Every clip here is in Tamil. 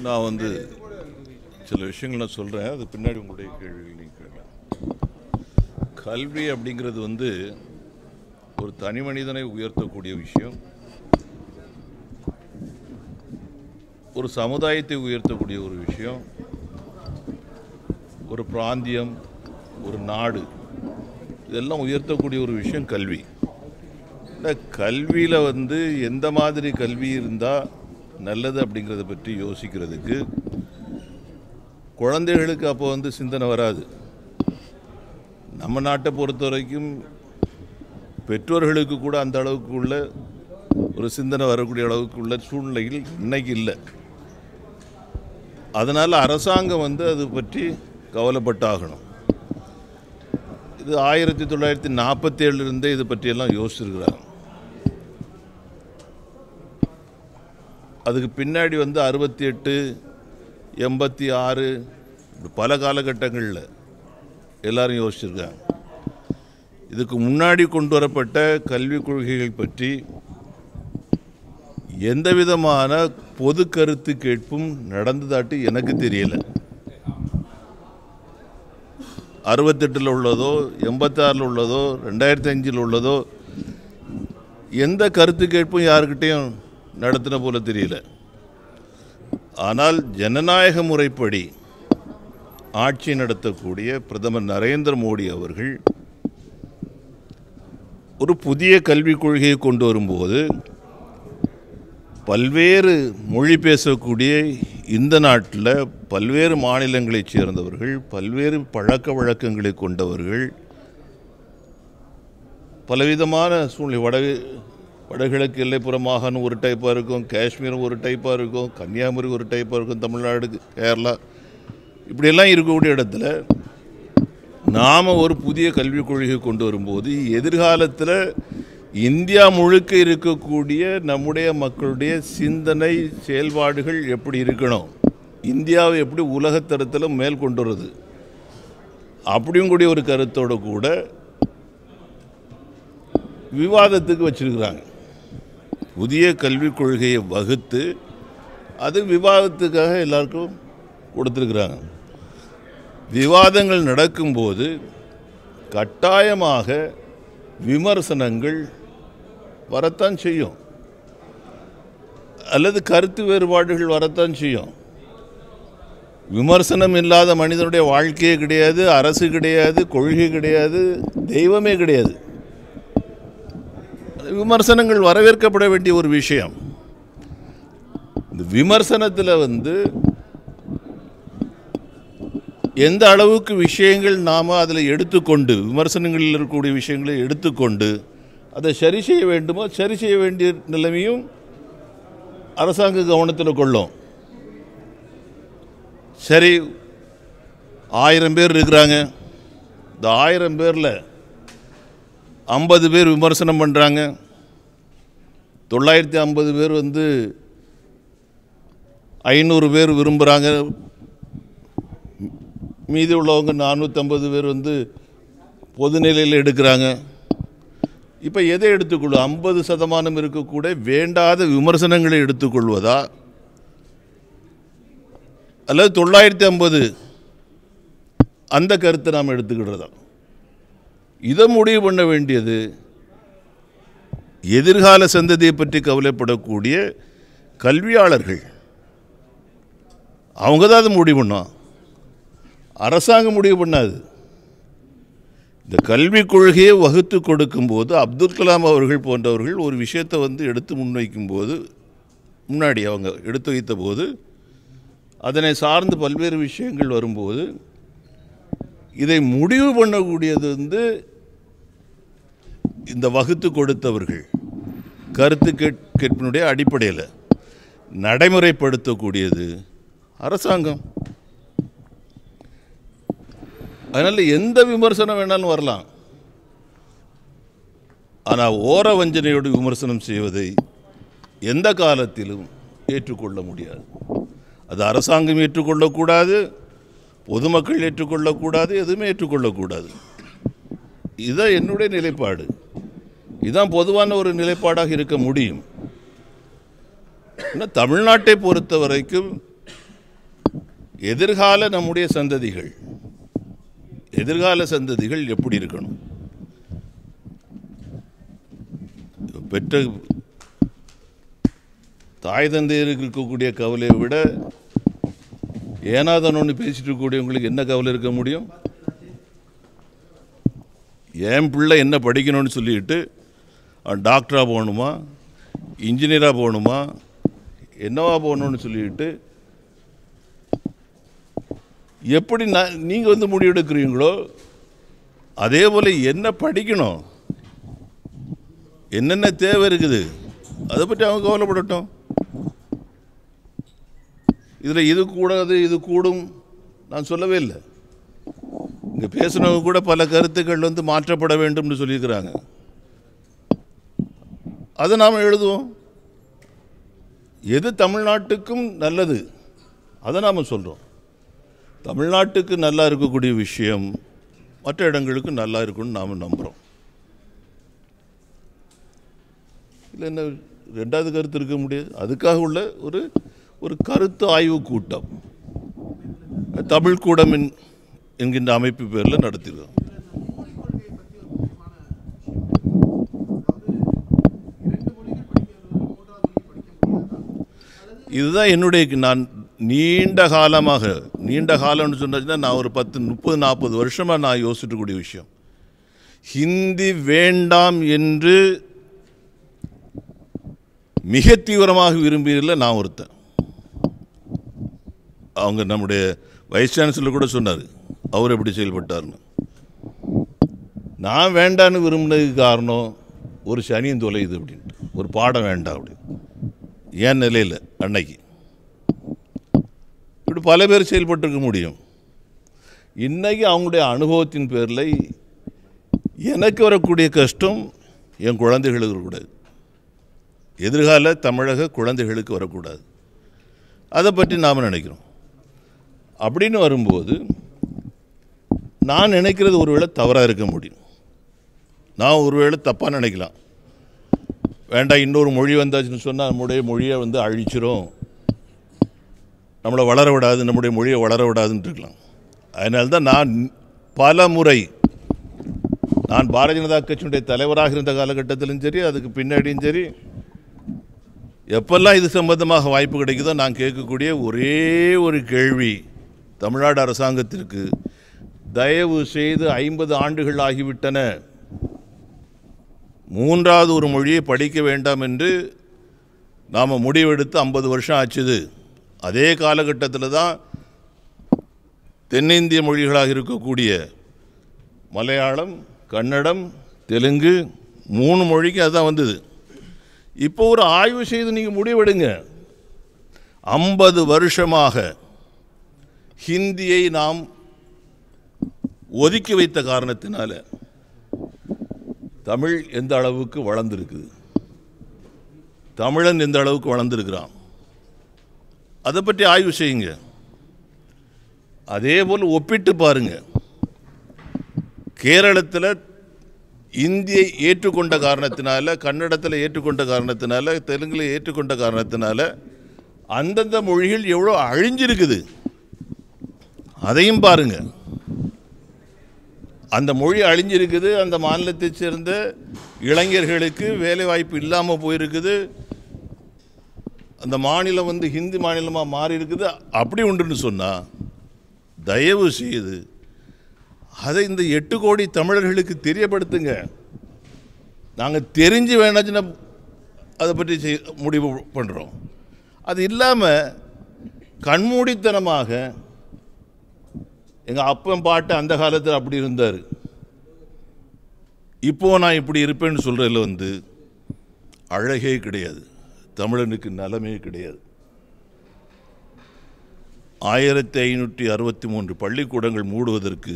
நான் வந்து சில விஷயங்கள் நான் சொல்கிறேன் அது பின்னாடி உங்களுடைய கேள்விகள் நீங்கள் கேட்கலாம் கல்வி அப்படிங்கிறது வந்து ஒரு தனி மனிதனை உயர்த்தக்கூடிய விஷயம் ஒரு சமுதாயத்தை உயர்த்தக்கூடிய ஒரு விஷயம் ஒரு பிராந்தியம் ஒரு நாடு இதெல்லாம் உயர்த்தக்கூடிய ஒரு விஷயம் கல்வி இந்த கல்வியில் வந்து எந்த மாதிரி கல்வி இருந்தால் நல்லது அப்படிங்கிறத பற்றி யோசிக்கிறதுக்கு குழந்தைகளுக்கு அப்போ வந்து சிந்தனை வராது நம்ம நாட்டை பொறுத்த வரைக்கும் பெற்றோர்களுக்கு கூட அந்த அளவுக்கு உள்ள ஒரு சிந்தனை வரக்கூடிய அளவுக்கு உள்ள சூழ்நிலையில் இன்னைக்கு இல்லை அதனால் அரசாங்கம் வந்து அது பற்றி கவலைப்பட்டாகணும் இது ஆயிரத்தி தொள்ளாயிரத்தி நாற்பத்தி ஏழுலேருந்தே இது பற்றியெல்லாம் யோசிச்சிருக்கிறாங்க அதுக்கு பின்னாடி வந்து அறுபத்தி எட்டு எண்பத்தி ஆறு இப்படி பல காலகட்டங்களில் எல்லாரும் யோசிச்சிருக்காங்க இதுக்கு முன்னாடி கொண்டு வரப்பட்ட கல்விக் கொள்கைகள் பற்றி எந்த விதமான பொது கருத்து கேட்பும் நடந்ததாட்டு எனக்கு தெரியல அறுபத்தெட்டில் உள்ளதோ எண்பத்தாறில் உள்ளதோ ரெண்டாயிரத்தி அஞ்சில் உள்ளதோ எந்த கருத்து கேட்பும் யாருக்கிட்டேயும் நடத்தின போல தெரியல ஆனால் ஜனநாயக முறைப்படி ஆட்சி நடத்தக்கூடிய பிரதமர் நரேந்திர மோடி அவர்கள் ஒரு புதிய கல்விக் கொள்கையை கொண்டு வரும்போது பல்வேறு மொழி பேசக்கூடிய இந்த நாட்டில் பல்வேறு மாநிலங்களைச் சேர்ந்தவர்கள் பல்வேறு பழக்க வழக்கங்களை கொண்டவர்கள் பலவிதமான சூழ்நிலை வட வடகிழக்கு எல்லைப்புற மாகாணம் ஒரு டைப்பாக இருக்கும் காஷ்மீரும் ஒரு டைப்பாக இருக்கும் கன்னியாகுமரி ஒரு டைப்பாக இருக்கும் தமிழ்நாடு கேரளா இப்படியெல்லாம் இருக்கக்கூடிய இடத்துல நாம் ஒரு புதிய கல்விக் கொள்கை கொண்டு வரும்போது எதிர்காலத்தில் இந்தியா முழுக்க இருக்கக்கூடிய நம்முடைய மக்களுடைய சிந்தனை செயல்பாடுகள் எப்படி இருக்கணும் இந்தியாவை எப்படி உலகத்தரத்தில் மேல் கொண்டு வருது அப்படியும் கூடிய ஒரு கருத்தோடு கூட விவாதத்துக்கு வச்சிருக்கிறாங்க புதிய கல்விக் கொள்கையை வகுத்து அது விவாதத்துக்காக எல்லாருக்கும் கொடுத்துருக்குறாங்க விவாதங்கள் நடக்கும்போது கட்டாயமாக விமர்சனங்கள் வரத்தான் செய்யும் அல்லது கருத்து வேறுபாடுகள் வரத்தான் செய்யும் விமர்சனம் இல்லாத மனிதனுடைய வாழ்க்கையே கிடையாது அரசு கிடையாது கொள்கை கிடையாது தெய்வமே கிடையாது விமர்சனங்கள் வரவேற்கப்பட வேண்டிய ஒரு விஷயம் இந்த விமர்சனத்தில் வந்து எந்த அளவுக்கு விஷயங்கள் நாம் அதில் எடுத்துக்கொண்டு விமர்சனங்களில் இருக்கக்கூடிய விஷயங்களை எடுத்துக்கொண்டு அதை சரி செய்ய வேண்டுமோ சரி செய்ய வேண்டிய நிலைமையும் அரசாங்க கவனத்தில் கொள்ளும் சரி ஆயிரம் பேர் இருக்கிறாங்க இந்த ஆயிரம் பேரில் ஐம்பது பேர் விமர்சனம் பண்ணுறாங்க தொள்ளாயிரத்தி ஐம்பது பேர் வந்து ஐநூறு பேர் விரும்புகிறாங்க மீதி உள்ளவங்க நானூற்றம்பது பேர் வந்து பொதுநிலையில் எடுக்கிறாங்க இப்போ எதை எடுத்துக்கொள்ளும் ஐம்பது சதமானம் இருக்கக்கூட வேண்டாத விமர்சனங்களை எடுத்துக்கொள்வதா அல்லது தொள்ளாயிரத்தி ஐம்பது அந்த கருத்தை நாம் எடுத்துக்கிடுறதா இதை முடிவு பண்ண வேண்டியது எதிர்கால சந்ததியை பற்றி கவலைப்படக்கூடிய கல்வியாளர்கள் அவங்க தான் அதை முடிவு பண்ணோம் அரசாங்கம் முடிவு பண்ணாது இந்த கல்விக் கொள்கையை வகுத்து கொடுக்கும்போது அப்துல் கலாம் அவர்கள் போன்றவர்கள் ஒரு விஷயத்தை வந்து எடுத்து முன்வைக்கும்போது முன்னாடி அவங்க எடுத்து வைத்த போது அதனை சார்ந்து பல்வேறு விஷயங்கள் வரும்போது இதை முடிவு பண்ணக்கூடியது வந்து இந்த வகுத்து கொடுத்தவர்கள் கருத்து கேட் கேட்பினுடைய அடிப்படையில் நடைமுறைப்படுத்தக்கூடியது அரசாங்கம் அதனால் எந்த விமர்சனம் வேணாலும் வரலாம் ஆனால் ஓர வஞ்சனையோடு விமர்சனம் செய்வதை எந்த காலத்திலும் ஏற்றுக்கொள்ள முடியாது அது அரசாங்கம் ஏற்றுக்கொள்ளக்கூடாது பொதுமக்கள் ஏற்றுக்கொள்ளக்கூடாது எதுவுமே ஏற்றுக்கொள்ளக்கூடாது இதுதான் என்னுடைய நிலைப்பாடு இதுதான் பொதுவான ஒரு நிலைப்பாடாக இருக்க முடியும் ஆனால் தமிழ்நாட்டை பொறுத்த வரைக்கும் எதிர்கால நம்முடைய சந்ததிகள் எதிர்கால சந்ததிகள் எப்படி இருக்கணும் பெற்ற தாய் தந்தையருக்கு இருக்கக்கூடிய கவலையை விட ஏனாதனோன்னு பேசிட்டு இருக்கக்கூடியவங்களுக்கு என்ன கவலை இருக்க முடியும் என் பிள்ளை என்ன படிக்கணும்னு சொல்லிட்டு அவன் டாக்டராக போகணுமா இன்ஜினியராக போகணுமா என்னவா போகணும்னு சொல்லிட்டு எப்படி நான் நீங்கள் வந்து முடிவெடுக்கிறீங்களோ அதே போல் என்ன படிக்கணும் என்னென்ன தேவை இருக்குது அதை பற்றி அவங்க கவலைப்படட்டும் இதில் இது கூடாது இது கூடும் நான் சொல்லவே இல்லை இங்கே பேசுனவங்க கூட பல கருத்துக்கள் வந்து மாற்றப்பட வேண்டும்னு சொல்லியிருக்கிறாங்க அதை நாம் எழுதுவோம் எது தமிழ்நாட்டுக்கும் நல்லது அதை நாம் சொல்கிறோம் தமிழ்நாட்டுக்கு நல்லா இருக்கக்கூடிய விஷயம் மற்ற இடங்களுக்கு நல்லா இருக்கும்னு நாம் நம்புகிறோம் இல்லை என்ன ரெண்டாவது கருத்து இருக்க முடியாது அதுக்காக உள்ள ஒரு ஒரு கருத்து ஆய்வு கூட்டம் தமிழ் கூடம் என்- என்கின்ற அமைப்பு பேரில் நடத்திருக்கோம் இதுதான் என்னுடைய நான் நீண்ட காலமாக நீண்ட காலம்னு சொன்னதுன்னா நான் ஒரு பத்து முப்பது நாற்பது வருஷமாக நான் யோசிக்கக்கூடிய விஷயம் ஹிந்தி வேண்டாம் என்று மிக தீவிரமாக விரும்பியதில் நான் ஒருத்தன் அவங்க நம்முடைய வைஸ் சான்சலர் கூட சொன்னார் அவர் எப்படி செயல்பட்டார்னு நான் வேண்டான்னு விரும்பினதுக்கு காரணம் ஒரு சனியும் தொலையுது அப்படின்ட்டு ஒரு பாடம் வேண்டாம் அப்படின்னு ஏன் நிலையில் அன்னைக்கு இப்படி பல பேர் செயல்பட்டிருக்க முடியும் இன்னைக்கு அவங்களுடைய அனுபவத்தின் பேரில் எனக்கு வரக்கூடிய கஷ்டம் என் குழந்தைகளுக்கு இருக்கக்கூடாது எதிர்கால தமிழக குழந்தைகளுக்கு வரக்கூடாது அதை பற்றி நாம் நினைக்கிறோம் அப்படின்னு வரும்போது நான் நினைக்கிறது ஒருவேளை தவறாக இருக்க முடியும் நான் ஒருவேளை தப்பாக நினைக்கலாம் வேண்டாம் இன்னொரு மொழி வந்தாச்சுன்னு சொன்னால் நம்முடைய மொழியை வந்து அழிச்சிரும் நம்மளை வளர விடாது நம்முடைய மொழியை வளர விடாதுன்னு இருக்கலாம் அதனால தான் நான் பல முறை நான் பாரதிய ஜனதா கட்சியினுடைய தலைவராக இருந்த காலகட்டத்திலும் சரி அதுக்கு பின்னாடியும் சரி எப்பெல்லாம் இது சம்பந்தமாக வாய்ப்பு கிடைக்குதோ நான் கேட்கக்கூடிய ஒரே ஒரு கேள்வி தமிழ்நாடு அரசாங்கத்திற்கு தயவு செய்து ஐம்பது ஆண்டுகள் ஆகிவிட்டன மூன்றாவது ஒரு மொழியை படிக்க வேண்டாம் என்று நாம் முடிவெடுத்து ஐம்பது வருஷம் ஆச்சுது அதே காலகட்டத்தில் தான் தென்னிந்திய மொழிகளாக இருக்கக்கூடிய மலையாளம் கன்னடம் தெலுங்கு மூணு மொழிக்கு அதுதான் வந்தது இப்போ ஒரு ஆய்வு செய்து நீங்கள் முடிவெடுங்க ஐம்பது வருஷமாக ஹிந்தியை நாம் ஒதுக்கி வைத்த காரணத்தினால தமிழ் எந்த அளவுக்கு வளர்ந்துருக்குது தமிழன் எந்த அளவுக்கு வளர்ந்துருக்கிறான் அதை பற்றி ஆய்வு செய்யுங்க அதே போல் ஒப்பிட்டு பாருங்க கேரளத்தில் இந்தியை ஏற்றுக்கொண்ட காரணத்தினால கன்னடத்தில் ஏற்றுக்கொண்ட காரணத்தினால தெலுங்கில் ஏற்றுக்கொண்ட காரணத்தினால அந்தந்த மொழிகள் எவ்வளோ அழிஞ்சிருக்குது அதையும் பாருங்க அந்த மொழி அழிஞ்சிருக்குது அந்த மாநிலத்தைச் சேர்ந்த இளைஞர்களுக்கு வேலைவாய்ப்பு இல்லாமல் போயிருக்குது அந்த மாநிலம் வந்து ஹிந்தி மாநிலமாக மாறி இருக்குது அப்படி உண்டுன்னு சொன்னால் தயவு செய்து அதை இந்த எட்டு கோடி தமிழர்களுக்கு தெரியப்படுத்துங்க நாங்கள் தெரிஞ்சு வேணாச்சுன்னா அதை பற்றி செய் முடிவு பண்ணுறோம் அது இல்லாமல் கண்மூடித்தனமாக எங்கள் அப்பன் பாட்டு அந்த காலத்தில் அப்படி இருந்தார் இப்போ நான் இப்படி இருப்பேன்னு சொல்கிறதுல வந்து அழகே கிடையாது தமிழனுக்கு நலமே கிடையாது ஆயிரத்தி ஐநூற்றி அறுபத்தி மூன்று பள்ளிக்கூடங்கள் மூடுவதற்கு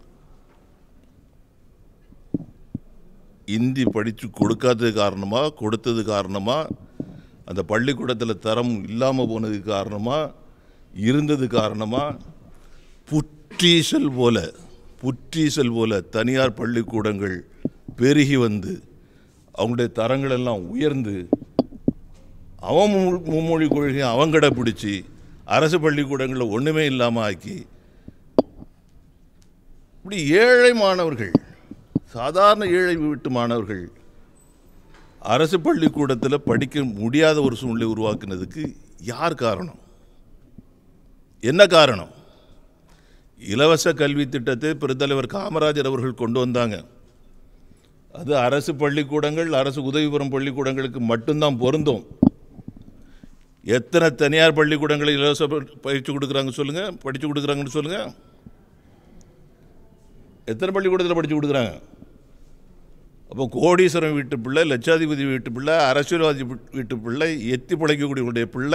இந்தி படித்து கொடுக்காதது காரணமாக கொடுத்தது காரணமாக அந்த பள்ளிக்கூடத்தில் தரம் இல்லாமல் போனது காரணமாக இருந்தது காரணமாக புற்றீசல் போல புற்றீசல் போல தனியார் பள்ளிக்கூடங்கள் பெருகி வந்து அவங்களுடைய தரங்கள் எல்லாம் உயர்ந்து அவன் மு- மும்மொழி கொள்கையை அவன் கடைப்பிடிச்சி அரசு பள்ளிக்கூடங்களில் ஒன்றுமே இல்லாமல் ஆக்கி இப்படி ஏழை மாணவர்கள் சாதாரண ஏழை வீட்டு மாணவர்கள் அரசு பள்ளிக்கூடத்தில் படிக்க முடியாத ஒரு சூழ்நிலை உருவாக்குனதுக்கு யார் காரணம் என்ன காரணம் இலவச கல்வி திட்டத்தை பெருந்தலைவர் காமராஜர் அவர்கள் கொண்டு வந்தாங்க அது அரசு பள்ளிக்கூடங்கள் அரசு உதவி பெறும் பள்ளிக்கூடங்களுக்கு மட்டும்தான் பொருந்தும் எத்தனை தனியார் பள்ளிக்கூடங்களில் இலவச ப- பயிற்சி கொடுக்குறாங்க சொல்லுங்கள் படித்து கொடுக்குறாங்கன்னு சொல்லுங்கள் எத்தனை பள்ளிக்கூடத்தில் படித்து கொடுக்குறாங்க அப்போ கோடீஸ்வரன் வீட்டு பிள்ளை லட்சாதிபதி வீட்டு பிள்ளை அரசியல்வாதி வீ- வீட்டு பிள்ளை எத்தி பிழைக்கக்கூடியவங்களுடைய பிள்ளை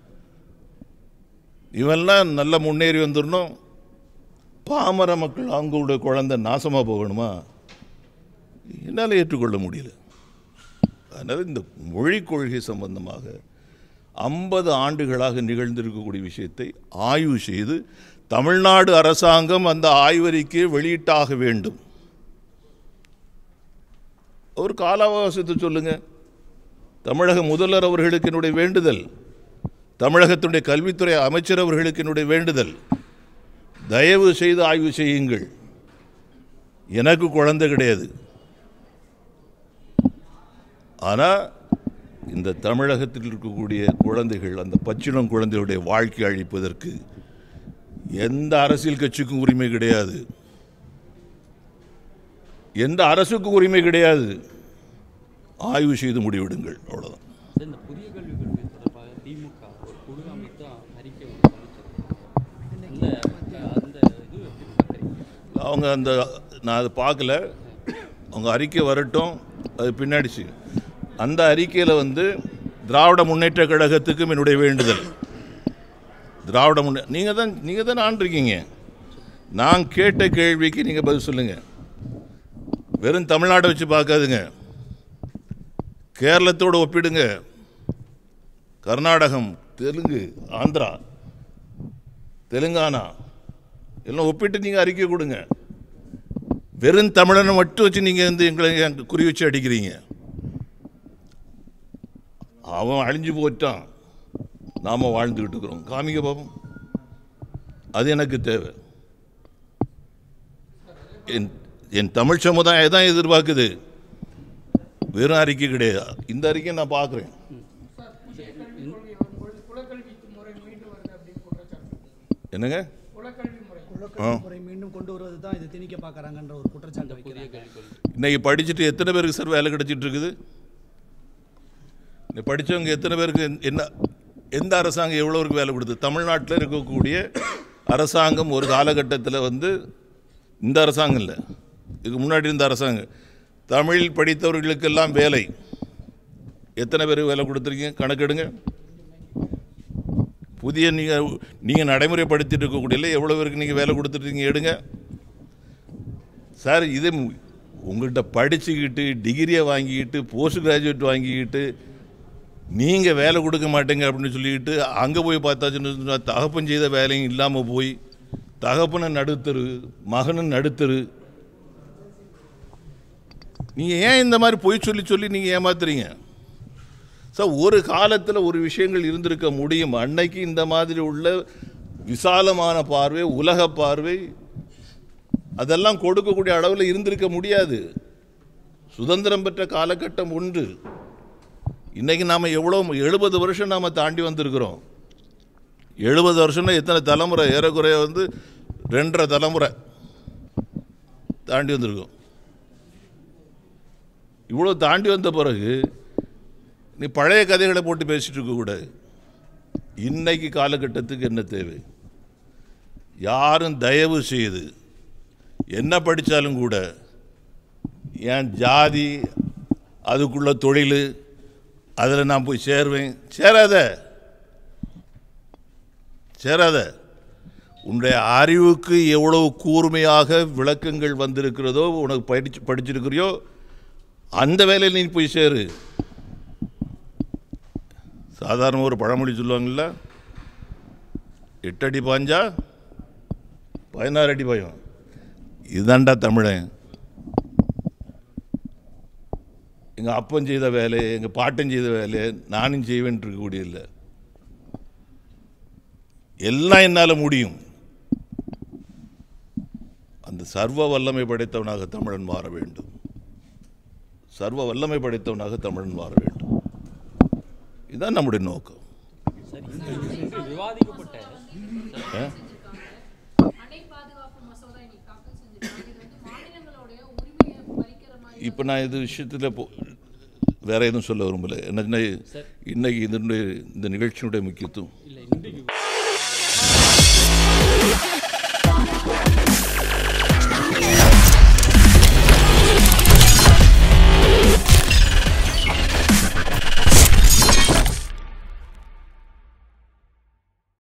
இவெல்லாம் நல்லா முன்னேறி வந்துடணும் பாமர மக்கள் அவங்களுடைய குழந்தை நாசமாக போகணுமா என்னால் ஏற்றுக்கொள்ள முடியல அதனால் இந்த மொழிக் கொள்கை சம்பந்தமாக ஐம்பது ஆண்டுகளாக நிகழ்ந்திருக்கக்கூடிய விஷயத்தை ஆய்வு செய்து தமிழ்நாடு அரசாங்கம் அந்த ஆய்வறிக்கையை வெளியிட்டாக வேண்டும் ஒரு கால அவகாசத்தை சொல்லுங்க தமிழக முதல்வர் அவர்களுக்கு என்னுடைய வேண்டுதல் தமிழகத்துடைய கல்வித்துறை அமைச்சர் அவர்களுக்கு என்னுடைய வேண்டுதல் தயவு செய்து ஆய்வு செய்யுங்கள் எனக்கு குழந்தை கிடையாது ஆனால் இந்த தமிழகத்தில் இருக்கக்கூடிய குழந்தைகள் அந்த பச்சிளம் குழந்தைகளுடைய வாழ்க்கை அழிப்பதற்கு எந்த அரசியல் கட்சிக்கும் உரிமை கிடையாது எந்த அரசுக்கும் உரிமை கிடையாது ஆய்வு செய்து முடிவெடுங்கள் அவ்வளோதான் சார், இந்த புதிய கல்விக் கொள்கை தொடர்பாக திமுக ஒரு குழு அமைத்து அறிக்கை ஒன்று சமைச்சது அந்த இது எப்படி பார்க்குறீங்க அவங்க அந்த நான் அதை பார்க்கல அவங்க அறிக்கை வரட்டும் அது பின்னாடி செய்யும் அந்த அறிக்கையில் வந்து திராவிட முன்னேற்ற கழகத்துக்கும் என்னுடைய வேண்டுதல் திராவிட முன்னே நீங்கள் தான் நீங்கள் தான் ஆண்டிருக்கீங்க நான் கேட்ட கேள்விக்கு நீங்கள் பதில் சொல்லுங்கள் வெறும் தமிழ்நாட்டை வச்சு பார்க்காதுங்க கேரளத்தோடு ஒப்பிடுங்க கர்நாடகம் தெலுங்கு ஆந்திரா தெலுங்கானா எல்லாம் ஒப்பிட்டு நீங்கள் அறிக்கை கொடுங்க வெறும் தமிழனை மட்டும் வச்சு நீங்கள் வந்து எங்களை ஏன் குறி வச்சு அடிக்கிறீங்க அவன் அழிஞ்சு போயிட்டான் நாம் வாழ்ந்துக்கிட்டு இருக்கிறோம் காமிக்க பாப்போம் அது எனக்கு தேவை என் என் தமிழ் சமுதாயம் தான் எதிர்பார்க்குது வெறும் அறிக்கை கிடையாது இந்த அறிக்கையை நான் பார்க்குறேன் குலக்கல்வி முறை மீண்டும் வருது அப்படின்னு குற்றச்சாட்டு என்னங்க குலக்கல்வி முறை குலக்கல்வி முறை மீண்டும் கொண்டு வருவது தான் இதை திணிக்க பார்க்கறாங்கன்ற ஒரு குற்றச்சாட்டு புதிய வைக்கிறாங்க கல்விக் கொள்கை இன்னைக்கு படிச்சுட்டு எத்தனை பேருக்கு சார் வேலை கிடைச்சிட்டு இருக்குது இன்னைக்கு படித்தவங்க எத்தனை பேருக்கு என்ன எந்த அரசாங்கம் எவ்வளோருக்கு வேலை கொடுத்து தமிழ்நாட்டில் இருக்கக்கூடிய அரசாங்கம் ஒரு காலகட்டத்தில் வந்து இந்த அரசாங்கம் இல்லை இதுக்கு முன்னாடி இருந்த அரசாங்கம் தமிழ் படித்தவர்களுக்கெல்லாம் வேலை எத்தனை பேருக்கு வேலை கொடுத்துருக்கீங்க கணக்கெடுங்க புதிய நீங்கள் நீங்கள் நடைமுறைப்படுத்திட்டு இருக்கக்கூடிய எவ்வளோ பேருக்கு நீங்கள் வேலை கொடுத்துருக்கீங்க எடுங்க சார் இது உங்கள்கிட்ட படிச்சுக்கிட்டு டிகிரியை வாங்கிக்கிட்டு போஸ்ட் கிராஜுவேட் வாங்கிக்கிட்டு நீங்கள் வேலை கொடுக்க மாட்டேங்க அப்படின்னு சொல்லிக்கிட்டு அங்கே போய் பார்த்தாச்சுன்னு சொன்னா தகப்பன் செய்த வேலையும் இல்லாமல் போய் தகப்பனை நடுத்தரு மகனும் நடுத்தரு நீங்கள் ஏன் இந்த மாதிரி பொய் சொல்லி சொல்லி நீங்கள் ஏமாத்துறீங்க சார் ஒரு காலத்தில் ஒரு விஷயங்கள் இருந்திருக்க முடியும் அன்னைக்கு இந்த மாதிரி உள்ள விசாலமான பார்வை உலக பார்வை அதெல்லாம் கொடுக்கக்கூடிய அளவில் இருந்திருக்க முடியாது சுதந்திரம் பெற்ற காலகட்டம் ஒன்று இன்னைக்கு நாம் எவ்வளோ எழுபது வருஷம் நாம் தாண்டி வந்திருக்கிறோம் எழுபது வருஷம்னா எத்தனை தலைமுறை ஏறக்குறைய வந்து ரெண்டரை தலைமுறை தாண்டி வந்திருக்கோம் இவ்வளோ தாண்டி வந்த பிறகு நீ பழைய கதைகளை போட்டு பேசிட்டு இருக்கக்கூடாது இன்னைக்கு காலகட்டத்துக்கு என்ன தேவை யாரும் தயவு செய்து என்ன படித்தாலும் கூட என் ஜாதி அதுக்குள்ள தொழில் அதில் நான் போய் சேருவேன் சேராத சேராத உன்னுடைய அறிவுக்கு எவ்வளவு கூர்மையாக விளக்கங்கள் வந்திருக்கிறதோ உனக்கு படிச்சு படிச்சிருக்கிறியோ அந்த வேலையில் நீ போய் சேரு சாதாரண ஒரு பழமொழி சொல்லுவாங்கள்ல எட்டடி பாஞ்சா பதினாறு அடி பயம் இதுதான்டா தமிழன் எங்கள் அப்பன் செய்த வேலை எங்கள் பாட்டன் செய்த வேலை நானும் செய்வேன் இருக்கக்கூடிய இல்லை எல்லாம் என்னால் முடியும் அந்த சர்வ வல்லமை படைத்தவனாக தமிழன் மாற வேண்டும் சர்வ வல்லமை படைத்தவனாக தமிழன் மாற வேண்டும் இதுதான் நம்முடைய நோக்கம் சரி இன்று விவாதிக்கப்பட்ட ஆ? அணை பாதுகாப்பு மசோதா இன்னைக்கு தாக்கல் செஞ்சிருக்காங்க இது வந்து மாநிலங்களுடைய உரிமையை பறிக்கிற மாதிரி இப்போ நான் இது விஷயத்தில் போ வேற எதுவும் சொல்ல விரும்பல என்ன இன்னைக்கு இதனுடைய இந்த நிகழ்ச்சியினுடைய முக்கியத்துவம்